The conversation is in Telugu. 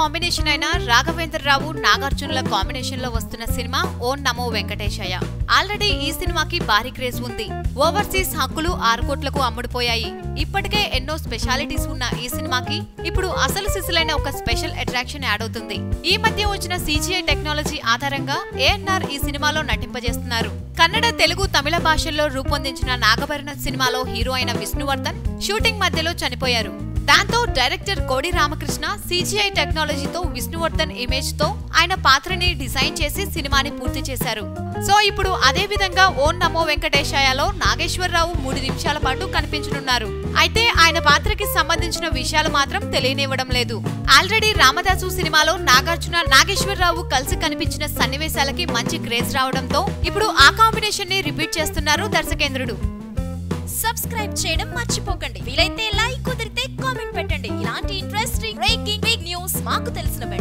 కాంబినేషన్ అయిన రాఘవేంద్రరావు నాగార్జునుల కాంబినేషన్ లో వస్తున్న సినిమా ఓం నమో వెంకటేశయ్య ఆల్రెడీ ఈ సినిమాకి భారీ క్రేజ్ ఉంది ఓవర్సీస్ హక్కులు ఆరు కోట్లకు అమ్ముడుపోయాయి ఇప్పటికే ఎన్నో స్పెషాలిటీస్ ఉన్న ఈ సినిమాకి ఇప్పుడు అసలు సిసలైన ఒక స్పెషల్ అట్రాక్షన్ యాడ్ అవుతుంది ఈ మధ్య వచ్చిన సీజీఐ టెక్నాలజీ ఆధారంగా ఏఎన్ఆర్ ఈ సినిమాలో నటింపజేస్తున్నారు కన్నడ తెలుగు తమిళ భాషల్లో రూపొందించిన నాగభరణ సినిమాలో హీరో అయిన విష్ణువర్ధన్ షూటింగ్ మధ్యలో చనిపోయారు దాంతో డైరెక్టర్ కోడి రామకృష్ణ సీజీఐ టెక్నాలజీతో విష్ణువర్ధన్ ఇమేజ్ తో ఆయన పాత్రని డిజైన్ చేసి సినిమాని పూర్తి చేశారు సో ఇప్పుడు అదే విధంగా ఓం నమో వెంకటేశాయలో నాగేశ్వరరావు మూడు నిమిషాల పాటు కనిపించనున్నారు అయితే ఆయన పాత్రకి సంబంధించిన విషయాలు మాత్రం తెలియనివ్వడం లేదు ఆల్రెడీ రామదాసు సినిమాలో నాగార్జున నాగేశ్వరరావు కలిసి కనిపించిన సన్నివేశాలకి మంచి క్రేజ్ రావడంతో ఇప్పుడు ఆ కాంబినేషన్ ని రిపీట్ చేస్తున్నారు దర్శకేంద్రుడు సబ్స్క్రైబ్ చేయడం మర్చిపోకండి వీలైతే లైక్ కుదిరితే కామెంట్ పెట్టండి ఇలాంటి ఇంట్రెస్టింగ్ బ్రేకింగ్ బిగ్ న్యూస్ మాకు తెలిసిన